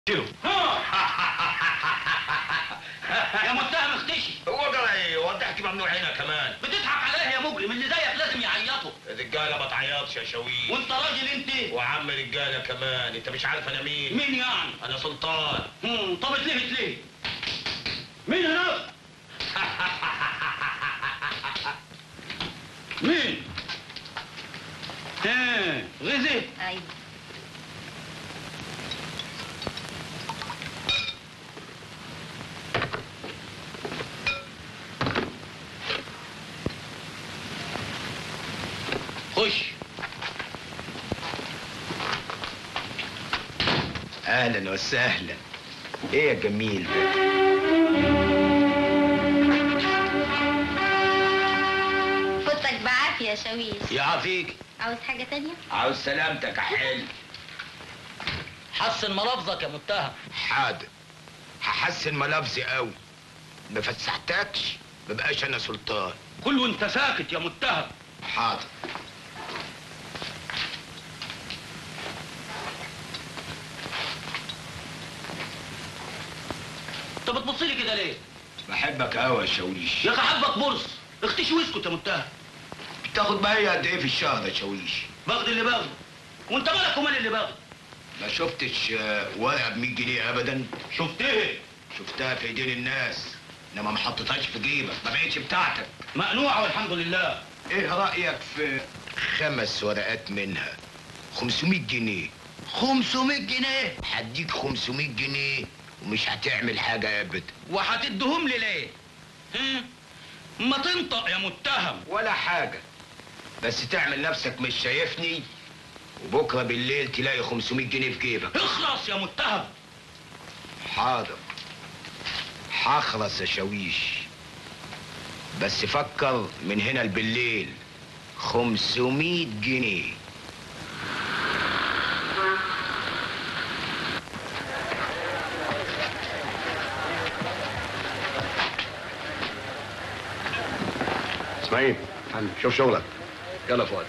كيلو يا متهم اختشي هو قال ايه هو الضحك ممنوع هنا كمان بتضحك عليا يا مجرم اللي زيك لازم يعيطوا الرجاله ما تعيطش يا شويش وانت راجل انت وعم رجاله كمان انت مش عارف انا مين مين يعني انا سلطان هم، طب اتلهت ليه مين هناك مين ها غزي ايوه خش اهلا وسهلا ايه يا جميل ده فوتك بعافية يا شاويش يعافيك عاوز حاجة تانية؟ عاوز سلامتك يا حلو حسن ملفظك يا متهم حاضر هحسن ملابسي قوي ما فسحتكش ما بقاش انا سلطان كل وانت ساكت يا متهم حاضر انت بتبص لي كده ليه بحبك قوي يا شاويش يا اخي حبك برص اختشي واسكت يا متهم بتاخد معايا قد ايه في الشهر يا شاويش باخد اللي باخده وانت مالك ومال اللي باخده ما شفتش آه، ورقه ب 100 جنيه ابدا شفت ايه شفتها في ايدين الناس انما ما حطيتهاش في جيبك ما بقتش بتاعتك مقنوعه والحمد لله ايه رايك في خمس ورقات منها 500 جنيه 500 جنيه هديك 500 جنيه ومش هتعمل حاجه ابدا وهتديهم لي ليه هم؟ ما تنطق يا متهم ولا حاجه بس تعمل نفسك مش شايفني وبكره بالليل تلاقي 500 جنيه في جيبك اخلص يا متهم حاضر هخلص يا شاويش بس فكر من هنا بالليل 500 جنيه اسماعيل شوف شغلك يلا فؤاد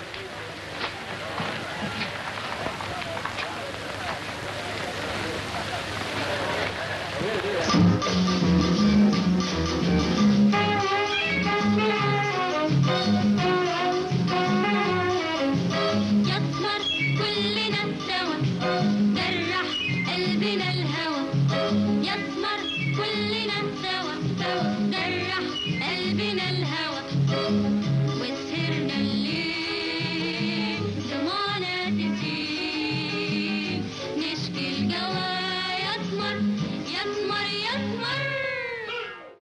يسمر كلنا سوا جرح قلبنا الهوى يسمر كلنا سوا سوا جرح قلبنا الهوى وسهرنا الليل دموعنا تسيل نشكي الجوا يسمر يسمر